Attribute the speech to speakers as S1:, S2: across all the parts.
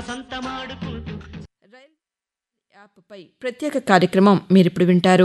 S1: వసంతమాడుకుంటూ
S2: rail యాప్పై ప్రత్యేక కార్యక్రమం మీరిప్పుడు వింటారు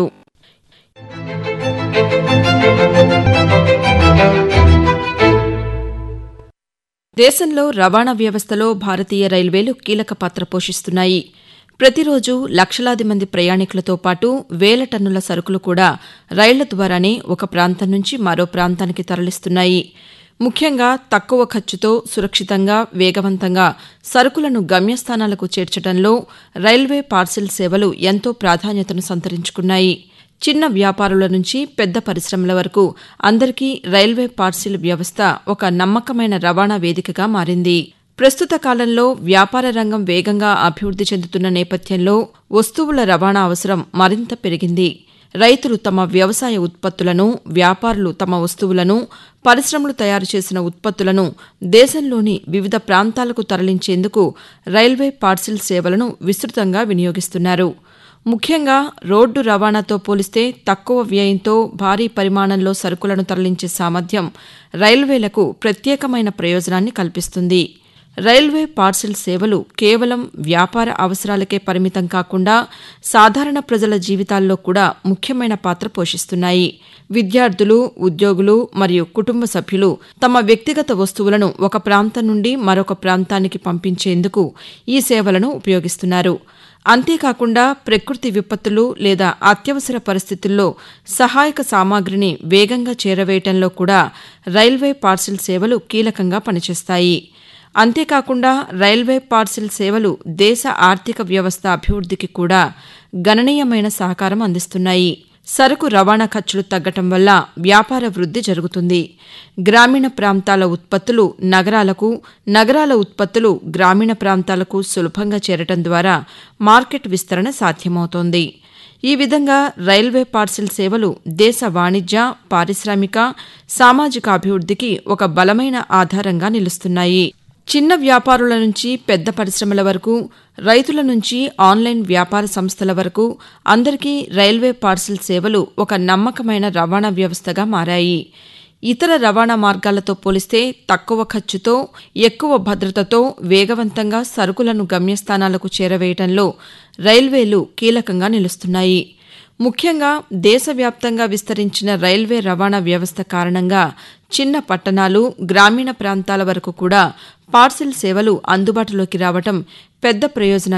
S2: దేశంలో రవాణా వ్యవస్థలో భారతీయ రైల్వేలు కీలక పాత్ర పోషిస్తున్నాయి ప్రతిరోజు లక్షలాది మంది ప్రయాణికులతో పాటు వేల టన్నుల సరుకులు కూడా రైళ్ల ద్వారానే ఒక ప్రాంతం నుంచి మరో ప్రాంతానికి తరలిస్తున్నాయి ముఖ్యంగా తక్కువ ఖర్చుతో సురక్షితంగా వేగవంతంగా సరుకులను గమ్యస్థానాలకు చేర్చడంలో రైల్వే పార్సిల్ సేవలు ఎంతో ప్రాధాన్యతను సంతరించుకున్నాయి చిన్న వ్యాపారుల నుంచి పెద్ద పరిశ్రమల వరకు అందరికీ రైల్వే పార్సిల్ వ్యవస్థ ఒక నమ్మకమైన రవాణా వేదికగా మారింది ప్రస్తుత కాలంలో వ్యాపార రంగం వేగంగా అభివృద్ది చెందుతున్న నేపథ్యంలో వస్తువుల రవాణా అవసరం మరింత పెరిగింది రైతులు తమ వ్యవసాయ ఉత్పత్తులను వ్యాపారులు తమ వస్తువులను పరిశ్రమలు తయారు చేసిన ఉత్పత్తులను దేశంలోని వివిధ ప్రాంతాలకు తరలించేందుకు రైల్వే పార్సిల్ సేవలను విస్తృతంగా వినియోగిస్తున్నారు ముఖ్యంగా రోడ్డు రవాణాతో పోలిస్తే తక్కువ వ్యయంతో భారీ పరిమాణంలో సరుకులను తరలించే సామర్థ్యం రైల్వేలకు ప్రత్యేకమైన ప్రయోజనాన్ని కల్పిస్తుంది రైల్వే పార్సిల్ సేవలు కేవలం వ్యాపార అవసరాలకే పరిమితం కాకుండా సాధారణ ప్రజల జీవితాల్లో కూడా ముఖ్యమైన పాత్ర పోషిస్తున్నాయి విద్యార్థులు ఉద్యోగులు మరియు కుటుంబ సభ్యులు తమ వ్యక్తిగత వస్తువులను ఒక ప్రాంతం నుండి మరొక ప్రాంతానికి పంపించేందుకు ఈ సేవలను ఉపయోగిస్తున్నారు అంతేకాకుండా ప్రకృతి విపత్తులు లేదా అత్యవసర పరిస్థితుల్లో సహాయక సామాగ్రిని వేగంగా చేరవేయటంలో కూడా రైల్వే పార్సిల్ సేవలు కీలకంగా పనిచేస్తాయి అంతేకాకుండా రైల్వే పార్సిల్ సేవలు దేశ ఆర్థిక వ్యవస్థ అభివృద్ధికి కూడా గణనీయమైన సహకారం అందిస్తున్నాయి సరుకు రవాణా ఖర్చులు తగ్గటం వల్ల వ్యాపార వృద్ధి జరుగుతుంది గ్రామీణ ప్రాంతాల ఉత్పత్తులు నగరాలకు నగరాల ఉత్పత్తులు గ్రామీణ ప్రాంతాలకు సులభంగా చేరటం ద్వారా మార్కెట్ విస్తరణ సాధ్యమవుతోంది ఈ విధంగా రైల్వే పార్సిల్ సేవలు దేశ వాణిజ్య పారిశ్రామిక సామాజిక అభివృద్ధికి ఒక బలమైన ఆధారంగా నిలుస్తున్నాయి చిన్న వ్యాపారుల నుంచి పెద్ద పరిశ్రమల వరకు రైతుల నుంచి ఆన్లైన్ వ్యాపార సంస్థల వరకు అందరికీ రైల్వే పార్సిల్ సేవలు ఒక నమ్మకమైన రవాణా వ్యవస్థగా మారాయి ఇతర రవాణా మార్గాలతో పోలిస్తే తక్కువ ఖర్చుతో ఎక్కువ భద్రతతో వేగవంతంగా సరుకులను గమ్యస్థానాలకు చేరవేయడంలో రైల్వేలు కీలకంగా నిలుస్తున్నాయి ముఖ్యంగా దేశవ్యాప్తంగా విస్తరించిన రైల్వే రవాణా వ్యవస్థ కారణంగా చిన్న పట్టణాలు గ్రామీణ ప్రాంతాల వరకు కూడా పార్సిల్ సేవలు అందుబాటులోకి రావటం పెద్ద ప్రయోజనం